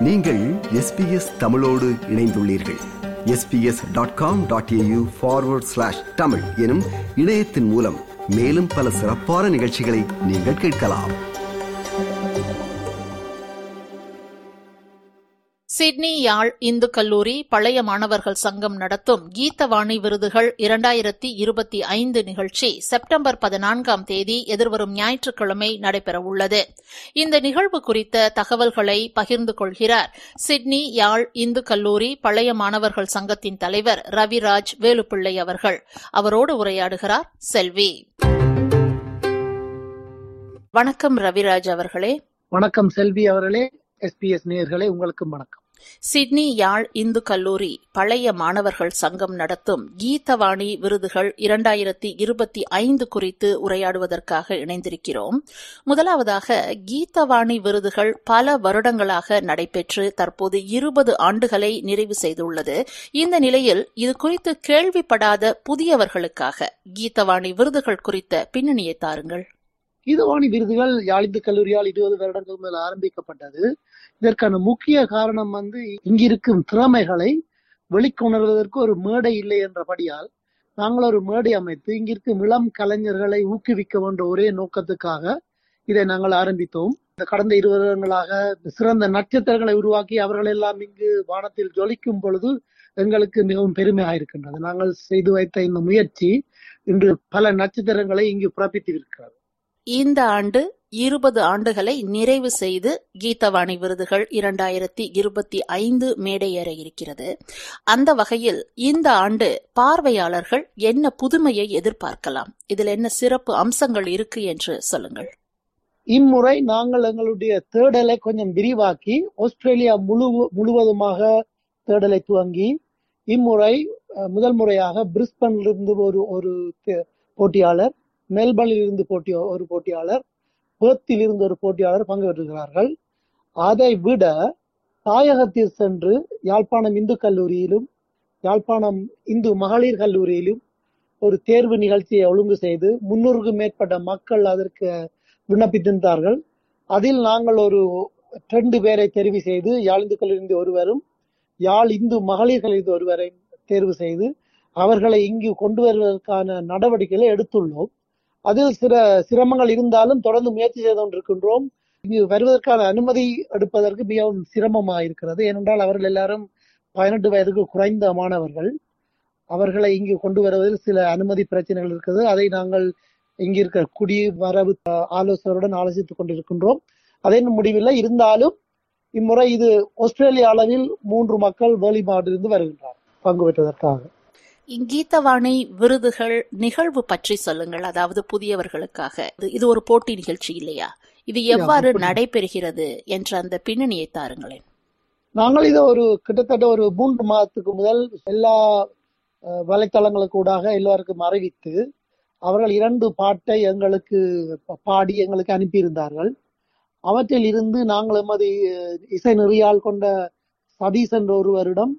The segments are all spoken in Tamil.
நீங்கள் எஸ்பிஎஸ் தமிழோடு இணைந்துள்ளீர்கள் SBS dot com dot AU forward slash Tamil எனும் இணையத்தின் மூலம் மேலும் பல சிறப்பான நிகழ்ச்சிகளை நீங்கள் கேட்கலாம் சிட்னி யாழ் இந்து கல்லூரி பழைய மாணவர்கள் சங்கம் நடத்தும் கீதவாணி விருதுகள் இரண்டாயிரத்தி இருபத்தி ஐந்து நிகழ்ச்சி செப்டம்பர் பதினான்காம் தேதி எதிர்வரும் ஞாயிற்றுக்கிழமை நடைபெறவுள்ளது இந்த நிகழ்வு குறித்த தகவல்களை பகிர்ந்து கொள்கிறார் சிட்னி யாழ் இந்து கல்லூரி பழைய மாணவர்கள் சங்கத்தின் தலைவர் ரவிராஜ் வேலுப்பிள்ளை அவர்கள் அவரோடு உரையாடுகிறார் செல்வி வணக்கம் ரவிராஜ் அவர்களே வணக்கம் செல்வி அவர்களே எஸ்பிஎஸ் நேயர்களே உங்களுக்கும் வணக்கம் சிட்னி யாழ் இந்து கல்லூரி பழைய மாணவர்கள் சங்கம் நடத்தும் கீதவாணி விருதுகள் இரண்டாயிரத்தி இருபத்தி ஐந்து குறித்து உரையாடுவதற்காக இணைந்திருக்கிறோம் முதலாவதாக கீதவாணி விருதுகள் பல வருடங்களாக நடைபெற்று தற்போது இருபது ஆண்டுகளை நிறைவு செய்துள்ளது இந்த நிலையில் இது குறித்து கேள்விப்படாத புதியவர்களுக்காக கீதவாணி விருதுகள் குறித்த பின்னணியை தாருங்கள் கீதவாணி விருதுகள் யாழிந்து கல்லூரியால் இருபது வருடங்கள் மேல் ஆரம்பிக்கப்பட்டது இதற்கான முக்கிய காரணம் வந்து இங்கிருக்கும் திறமைகளை வெளிக்கொணர்வதற்கு ஒரு மேடை இல்லை என்றபடியால் நாங்கள் ஒரு மேடை அமைத்து இங்கிருக்கும் இளம் கலைஞர்களை ஊக்குவிக்க வேண்ட ஒரே நோக்கத்துக்காக இதை நாங்கள் ஆரம்பித்தோம் இந்த கடந்த இருபது வருடங்களாக சிறந்த நட்சத்திரங்களை உருவாக்கி அவர்கள் எல்லாம் இங்கு வானத்தில் ஜொலிக்கும் பொழுது எங்களுக்கு மிகவும் பெருமையாக இருக்கின்றது நாங்கள் செய்து வைத்த இந்த முயற்சி இன்று பல நட்சத்திரங்களை இங்கு பிறப்பித்திருக்கிறது இந்த ஆண்டு இருபது ஆண்டுகளை நிறைவு செய்து கீதவாணி விருதுகள் இரண்டாயிரத்தி இருபத்தி ஐந்து மேடையேற இருக்கிறது அந்த வகையில் இந்த ஆண்டு பார்வையாளர்கள் என்ன புதுமையை எதிர்பார்க்கலாம் இதில் என்ன சிறப்பு அம்சங்கள் இருக்கு என்று சொல்லுங்கள் இம்முறை நாங்கள் எங்களுடைய தேடலை கொஞ்சம் விரிவாக்கி ஆஸ்திரேலியா முழு முழுவதுமாக தேடலை துவங்கி இம்முறை முதல் முறையாக பிரிஸ்பனிலிருந்து ஒரு ஒரு போட்டியாளர் மெல்பர்னில் இருந்து போட்டி ஒரு போட்டியாளர் பேர்த்தில் இருந்து ஒரு போட்டியாளர் பங்கு பெற்றிருக்கிறார்கள் அதை விட தாயகத்தில் சென்று யாழ்ப்பாணம் இந்து கல்லூரியிலும் யாழ்ப்பாணம் இந்து மகளிர் கல்லூரியிலும் ஒரு தேர்வு நிகழ்ச்சியை ஒழுங்கு செய்து முன்னூறுக்கும் மேற்பட்ட மக்கள் அதற்கு விண்ணப்பித்திருந்தார்கள் அதில் நாங்கள் ஒரு ரெண்டு பேரை தெரிவு செய்து யாழ் இந்து கல்லூரி ஒருவரும் யாழ் இந்து மகளிர் கல்லூரி ஒருவரை தேர்வு செய்து அவர்களை இங்கு கொண்டு வருவதற்கான நடவடிக்கைகளை எடுத்துள்ளோம் அதில் சில சிரமங்கள் இருந்தாலும் தொடர்ந்து முயற்சி செய்து கொண்டிருக்கின்றோம் இங்கு வருவதற்கான அனுமதி எடுப்பதற்கு மிகவும் சிரமமாக இருக்கிறது ஏனென்றால் அவர்கள் எல்லாரும் பதினெட்டு வயதுக்கு குறைந்த மாணவர்கள் அவர்களை இங்கு கொண்டு வருவதில் சில அனுமதி பிரச்சனைகள் இருக்கிறது அதை நாங்கள் இங்கு இருக்கிற குடி வரவு ஆலோசகருடன் ஆலோசித்துக் கொண்டிருக்கின்றோம் அதே முடிவில்லை இருந்தாலும் இம்முறை இது ஆஸ்திரேலிய அளவில் மூன்று மக்கள் வெளிநாட்டிலிருந்து வருகின்றனர் பங்கு பெற்றதற்காக கீதவாணி விருதுகள் நிகழ்வு பற்றி சொல்லுங்கள் அதாவது புதியவர்களுக்காக இது ஒரு போட்டி நிகழ்ச்சி இல்லையா இது எவ்வாறு நடைபெறுகிறது என்ற அந்த பின்னணியை தாருங்களேன் நாங்கள் இதை ஒரு கிட்டத்தட்ட ஒரு மூன்று மாதத்துக்கு முதல் எல்லா வலைத்தளங்களுக்கு கூடாக எல்லாருக்கும் அறிவித்து அவர்கள் இரண்டு பாட்டை எங்களுக்கு பாடி எங்களுக்கு அனுப்பியிருந்தார்கள் அவற்றில் இருந்து நாங்கள் எமது இசை நெறியால் கொண்ட சதீஷ் என்ற ஒருவரிடம்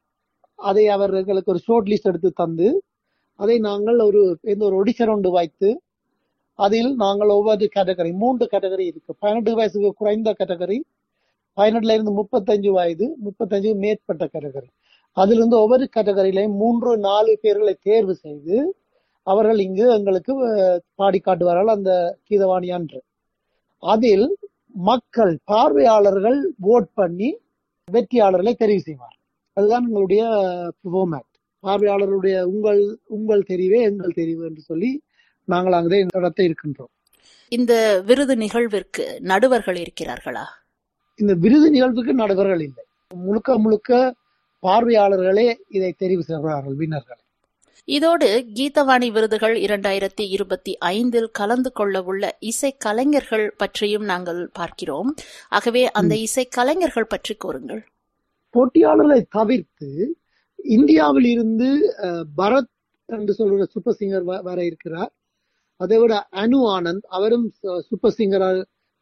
அதை அவர் எங்களுக்கு ஒரு ஷோர்ட் லிஸ்ட் எடுத்து தந்து அதை நாங்கள் ஒரு இந்த ஒரு ஒடிஷன் ஒன்று வைத்து அதில் நாங்கள் ஒவ்வொரு கேட்டகரி மூன்று கேட்டகரி இருக்கு பதினெட்டு வயசுக்கு குறைந்த கேட்டகரி பதினெட்டுல இருந்து முப்பத்தஞ்சு வயது முப்பத்தஞ்சு மேற்பட்ட கேட்டகரி அதிலிருந்து ஒவ்வொரு கேட்டகரியிலையும் மூன்று நாலு பேர்களை தேர்வு செய்து அவர்கள் இங்கு எங்களுக்கு பாடி காட்டுவார்கள் அந்த கீதவாணி அன்று அதில் மக்கள் பார்வையாளர்கள் ஓட் பண்ணி வெற்றியாளர்களை தெரிவு செய்வார் அதுதான் எங்களுடைய ஃபார்மேட் பார்வையாளருடைய உங்கள் உங்கள் தெரிவே எங்கள் தெரிவு என்று சொல்லி நாங்கள் அங்கே நடத்த இருக்கின்றோம் இந்த விருது நிகழ்விற்கு நடுவர்கள் இருக்கிறார்களா இந்த விருது நிகழ்வுக்கு நடுவர்கள் இல்லை முழுக்க முழுக்க பார்வையாளர்களே இதை தெரிவு செய்கிறார்கள் வின்னர்கள் இதோடு கீதவாணி விருதுகள் இரண்டாயிரத்தி இருபத்தி ஐந்தில் கலந்து கொள்ள உள்ள இசை கலைஞர்கள் பற்றியும் நாங்கள் பார்க்கிறோம் ஆகவே அந்த இசை கலைஞர்கள் பற்றி கூறுங்கள் போட்டியாளர்களை தவிர்த்து இந்தியாவில் இருந்து பரத் என்று சொல்ற சூப்பர் சிங்கர் வர இருக்கிறார் அதை விட அனு ஆனந்த் அவரும் சூப்பர் சிங்கர்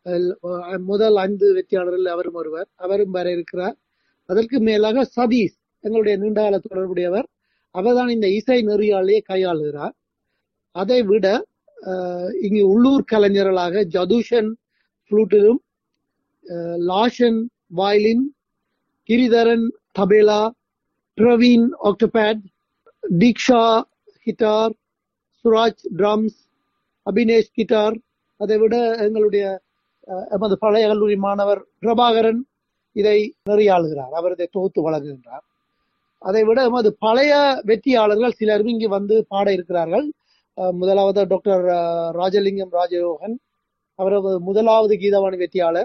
முதல் ஐந்து வெற்றியாளர்கள் அவரும் ஒருவர் அவரும் வர இருக்கிறார் அதற்கு மேலாக சதீஷ் எங்களுடைய நீண்டகால தொடர்புடையவர் அவர்தான் இந்த இசை நெறியாலேயே கையாளுகிறார் அதை விட இங்கு உள்ளூர் கலைஞர்களாக ஜதுஷன் ஃப்ளூட்டிலும் Lashan violin Giridharan tabla Praveen octapad Deeksha guitar Suraj drums Abinesh guitar அதை விட எங்களுடைய அஹ், எமது பழைய கல்லூரி மாணவர் பிரபாகரன் இதை நெறியாளுகிறார் அவர் இதை தொகுத்து வழங்குகின்றார் அதை விட எமது பழைய வெற்றியாளர்கள் சிலரும் இங்கு வந்து பாட இருக்கிறார்கள் அஹ், முதலாவது டாக்டர் அஹ், ராஜலிங்கம் ராஜயோகன் அவர் முதலாவது கீதவாணி வெற்றியாளர்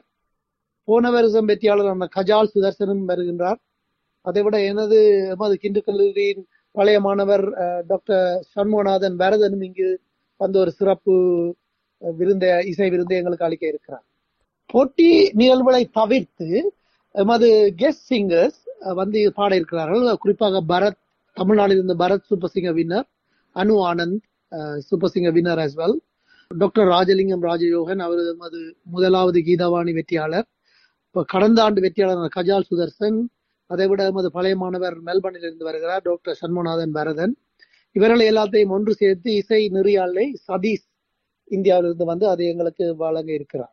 போன வருஷம் வெற்றியாளர் கஜால் சுதர்சனும் வருகின்றார் அதை விட எனது எமது கிண்டு கல்லூரியின் பழைய மாணவர் அஹ், டாக்டர் சண்முகநாதன் வரதனும் இங்கு வந்து ஒரு சிறப்பு அஹ், விருந்தை இசை விருந்தை எங்களுக்கு அளிக்க இருக்கிறார் போட்டி நிகழ்வுகளை தவிர்த்து எமது கெஸ்ட் சிங்கர்ஸ் வந்து பாட இருக்கிறார்கள் குறிப்பாக பரத் தமிழ்நாட்டில் இருந்து Bharath super singer winner Anu Anand super singer winner as well doctor Rajalingam Rajayogan அவர் எமது முதலாவது கீதவாணி வெற்றியாளர் இப்போ கடந்த ஆண்டு வெற்றியாளர் கஜால் சுதர்சன் அதை விட எமது பழைய மாணவர் மெல்பர்னில் இருந்து வருகிறார் டாக்டர் சண்முகநாதன் பரதன் இவர்களை எல்லாத்தையும் ஒன்று சேர்த்து இசை நெறியாளை சதீஷ் இந்தியாவிலிருந்து வந்து அதை எங்களுக்கு வழங்க இருக்கிறார்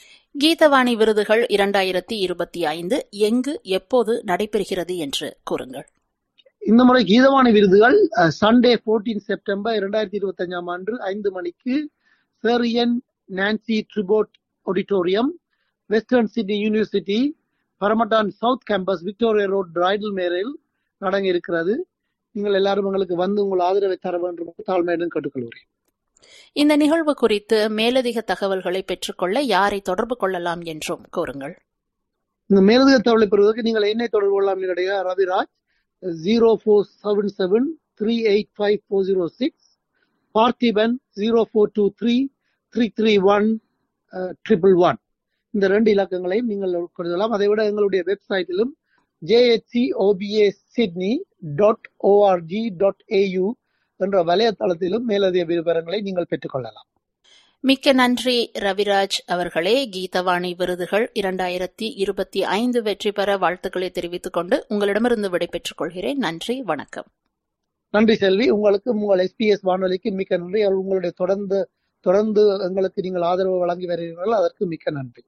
கீதவாணி விருதுகள் இரண்டாயிரத்தி இருபத்தி ஐந்து எங்கு எப்போது நடைபெறுகிறது என்று கூறுங்கள் இந்த முறை கீதவாணி விருதுகள் சண்டே 14 செப்டம்பர் இரண்டாயிரத்தி இருபத்தி அஞ்சாம் ஆண்டு ஐந்து மணிக்கு செரியன் நான்சி ட்ரிபோட் ஆடிட்டோரியம் வெஸ்டர்ன் சிட்னி யூனிவர்சிட்டி பரமட்டான் சவுத் கேம்பஸ் விக்டோரியா ரோட் பிரைடல் மேரில் நடங்க இருக்கிறது நீங்கள் எல்லாரும் எங்களுக்கு வந்து உங்கள் ஆதரவை தர வேண்டும் என்று தாழ்மையுடன் கேட்டுக்கொள்கிறேன் இந்த நிகழ்வு குறித்து மேலதிக தகவல்களை பெற்றுக்கொள்ள யாரை தொடர்பு கொள்ளலாம் என்றும் கூறுங்கள் இந்த மேலதிக தகவலை பெறுவதற்கு நீங்கள் என்னை தொடர்பு கொள்ளலாம் என்னுடைய Raviraj zero four seven seven three eight five four zero six Parthiban zero four two three three three one triple one இந்த ரெண்டு இலக்கங்களையும் நீங்கள் கொள்ளலாம் அதை விட எங்களுடைய வெப்சைட்டிலும் JHC OPA Sydney dot ORG dot AU என்ற வலைத்தளத்திலும் மேலதிக விவரங்களை நீங்கள் பெற்றுக்கொள்ளலாம் மிக்க நன்றி ரவிராஜ் அவர்களே கீதவாணி விருதுகள் இரண்டாயிரத்தி இருபத்தி ஐந்து வெற்றி பெற வாழ்த்துக்களை தெரிவித்துக் கொண்டு உங்களிடமிருந்து விடைபெற்றுக் கொள்கிறேன் நன்றி வணக்கம் நன்றி செல்வி உங்களுக்கு உங்கள் எஸ்பிஎஸ் வானொலிக்கு மிக்க நன்றி அது உங்களுடைய தொடர்ந்து தொடர்ந்து எங்களுக்கு நீங்கள் ஆதரவு வழங்கி வருகிறீர்கள் அதற்கு மிக்க நன்றி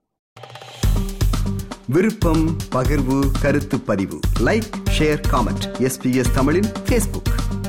விருப்பம் பகிர்வு கருத்து பதிவு லைக் ஷேர் காமெண்ட் எஸ்பிஎஸ் தமிழின் ஃபேஸ்புக்